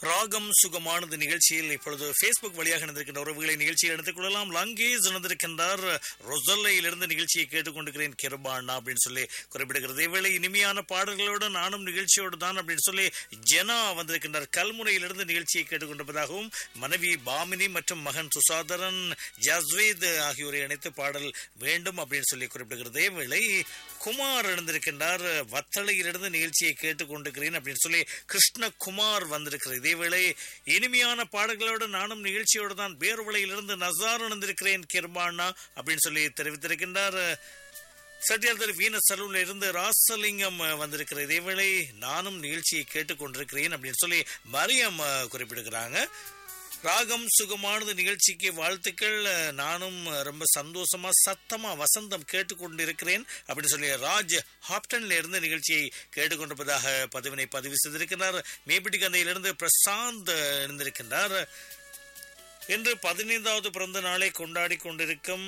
ராகம் சுகமானது நிகழ்ச்சியில் இப்பொழுது ஃபேஸ்புக் வழியாக நடந்திருக்கின்ற உறவுகளை நிகழ்ச்சியில் எடுத்துக் கொள்ளலாம் லங்கேஸ் நடந்திருக்கின்றார் ரொசல்லையிலிருந்து நிகழ்ச்சியை கேட்டுக்கொண்டிருக்கிறேன் கிருபாண்ணா அப்படின்னு சொல்லி குறிப்பிடுகிறது இவ்வேளை இனிமையான பாடல்களோடு நானும் நிகழ்ச்சியோடு தான் அப்படின்னு சொல்லி ஜெனா வந்திருக்கின்றார் கல்முனையிலிருந்து நிகழ்ச்சியை கேட்டுக்கொண்டிருப்பதாகவும் மனைவி பாமினி மற்றும் மகன் சுசாதரன் ஜஸ்வீத் ஆகியோரை இணைத்து பாடல் வேண்டும் அப்படின்னு சொல்லி குறிப்பிடுகிறது இவ்வேளை குமார் எழுந்திருக்கின்றார் வத்தளையிலிருந்து நிகழ்ச்சியை கேட்டுக்கொண்டிருக்கிறேன் அப்படின்னு சொல்லி கிருஷ்ணகுமார் வந்திருக்கிறார் இதேவேளை இனிமையான பாடல்களோடு நானும் நிகழ்ச்சியோடு தான் பேர்வளையிலிருந்து நசார் இணைந்திருக்கிறேன் கிருபாண்ணா அப்படின்னு சொல்லி தெரிவித்திருக்கின்றார் சட்டியார் வீண சலூன்ல இருந்து ராசலிங்கம் வந்திருக்கிற இதேவேளை நானும் நிகழ்ச்சியை கேட்டுக்கொண்டிருக்கிறேன் அப்படின்னு சொல்லி மரியம் குறிப்பிடுகிறாங்க ராகம் சுகமானது நிகழ்ச்சிக்கு வாழ்த்துக்கள் நானும் ரொம்ப சந்தோஷமா சத்தமா வசந்தம் கேட்டுக்கொண்டிருக்கிறேன் அப்படின்னு சொல்லி ராஜ் ஹாப்டன்ல இருந்து நிகழ்ச்சியை கேட்டுக்கொண்டிருப்பதாக பதிவினை பதிவு செய்திருக்கிறார் மேப்பிட்டி கந்தையிலிருந்து பிரசாந்த் இருந்திருக்கின்றார் இன்று பதினைந்தாவது பிறந்த நாளை கொண்டாடி கொண்டிருக்கும்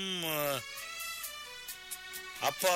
அப்பா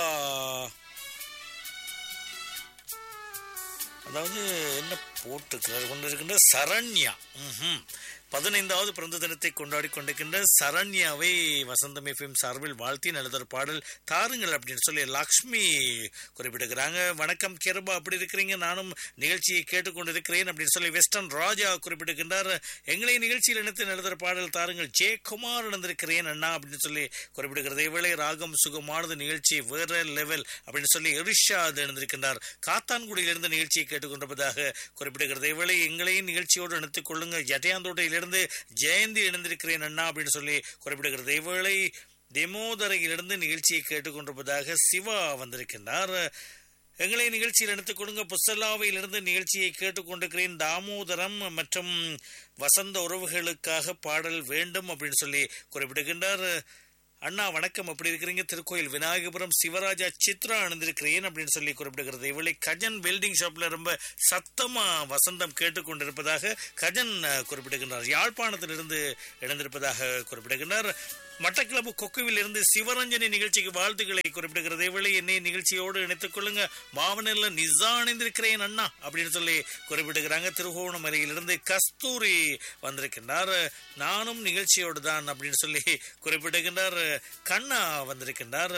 அதாவது என்ன போட்டு கொண்டிருக்கின்ற சரண்யா பதினைந்தாவது பிறந்த தினத்தை கொண்டாடி கொண்டிருக்கின்ற சரண்யாவை வசந்தம் எஃப்எம் சார்பில் வாழ்த்தி நல்லதொரு பாடல் தாருங்கள் அப்படின்னு சொல்லி லக்ஷ்மி குறிப்பிடுகிறாங்க வணக்கம் கிருபா அப்படி இருக்கிறீங்க நானும் நிகழ்ச்சியை கேட்டுக்கொண்டிருக்கிறேன் அப்படின்னு சொல்லி வெஸ்டர்ன் ராஜா குறிப்பிடுகின்றார் எங்களை நிகழ்ச்சியில் இணைத்து நல்லதொரு பாடல் தாருங்கள் ஜே குமார் இணைந்திருக்கிறேன் அண்ணா அப்படின்னு சொல்லி குறிப்பிடுகிறது இவளை ராகம் சுகமானது நிகழ்ச்சி வேற லெவல் அப்படின்னு சொல்லி எரிஷாத் இணைந்திருக்கின்றார் காத்தான்குடியிலிருந்து நிகழ்ச்சியை கேட்டுக்கொண்டிருப்பதாக குறிப்பிடுகிறது இவளை எங்களையும் நிகழ்ச்சியோடு இணைத்துக் கொள்ளுங்க ஜட்டையாந்தோட்டையில் இருந்து ஜெயந்தி இணைந்திருக்கிறேன் அண்ணா அப்படின்னு சொல்லி குறிப்பிடுகிறது இவளை தெமோதரையிலிருந்து நிகழ்ச்சியை கேட்டுக்கொண்டிருப்பதாக சிவா வந்திருக்கின்றார் எங்களை நிகழ்ச்சியில் எடுத்துக் கொடுங்க புசல்லாவையிலிருந்து நிகழ்ச்சியை கேட்டுக்கொண்டிருக்கிறேன் தாமோதரம் மற்றும் வசந்த உறவுகளுக்காக பாடல் வேண்டும் அப்படின்னு சொல்லி குறிப்பிடுகின்றார் அண்ணா வணக்கம் அப்படி இருக்கிறீங்க திருக்கோயில் விநாயகபுரம் சிவராஜா சித்ரா அணிந்திருக்கிறேன் அப்படின்னு சொல்லி குறிப்பிடுகிறது இவளை கஜன் வெல்டிங் ஷாப்ல ரொம்ப சத்தமா வசந்தம் கேட்டுக்கொண்டிருப்பதாக கஜன் குறிப்பிடுகின்றார் யாழ்ப்பாணத்திலிருந்து இணைந்திருப்பதாக குறிப்பிடுகின்றார் மட்டக்கிளப்பு கொக்குவில் இருந்து சிவரஞ்சனி நிகழ்ச்சிக்கு வாழ்த்துக்களை குறிப்பிடுகிறது இவளை என்னை நிகழ்ச்சியோடு இணைத்துக் கொள்ளுங்க மாவனல்ல நிசா அணிந்திருக்கிறேன் அண்ணா அப்படின்னு சொல்லி குறிப்பிடுகிறாங்க திருகோணமலையிலிருந்து கஸ்தூரி வந்திருக்கின்றார் நானும் நிகழ்ச்சியோடு தான் அப்படின்னு சொல்லி குறிப்பிடுகின்றார் கண்ணா வந்திருக்கின்றார்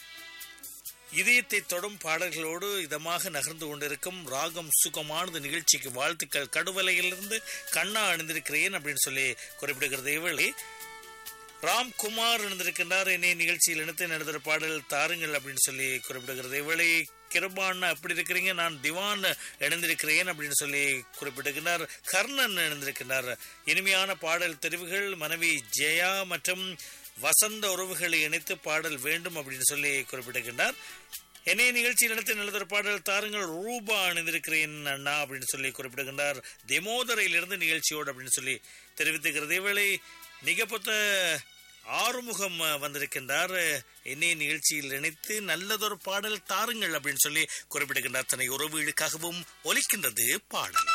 இதயத்தை தொடும் பாடல்களோடு இதமாக நகர்ந்து கொண்டிருக்கும் ராகம் சுகமானது நிகழ்ச்சிக்கு வாழ்த்துக்கள் கடுவலையிலிருந்து கண்ணா அணிந்திருக்கிறேன் அப்படின்னு சொல்லி குறிப்பிடுகிறது இவளை ராம்குமார் இருந்திருக்கின்றார் என்னை நிகழ்ச்சியில் இணைத்து நடத்துகிற பாடல் தாருங்கள் அப்படின்னு சொல்லி குறிப்பிடுகிறது இவளை கிருபான் அப்படி இருக்கிறீங்க நான் திவான் இணைந்திருக்கிறேன் அப்படின்னு சொல்லி குறிப்பிடுகின்றார் கர்ணன் இணைந்திருக்கின்றார் இனிமையான பாடல் தெரிவுகள் மனைவி ஜெயா மற்றும் வசந்த உறவுகளை இணைத்து பாடல் வேண்டும் அப்படின்னு சொல்லி குறிப்பிடுகின்றார் என்னைய நிகழ்ச்சியில் நடத்தி நல்லதொரு பாடல் தாருங்கள் ரூபா அணிந்திருக்கிறேன் அண்ணா அப்படின்னு சொல்லி குறிப்பிடுகின்றார் தெமோதரையிலிருந்து நிகழ்ச்சியோடு அப்படின்னு சொல்லி தெரிவித்துக்கிறது இவளை நிகப்பொத்த ஆறுமுகம் வந்திருக்கின்றார் என்னை நிகழ்ச்சியில் நினைத்து நல்லதொரு பாடல் தாருங்கள் அப்படின்னு சொல்லி குறிப்பிடுகின்றார் தன்னை உறவுகளுக்காகவும் ஒலிக்கின்றது பாடல்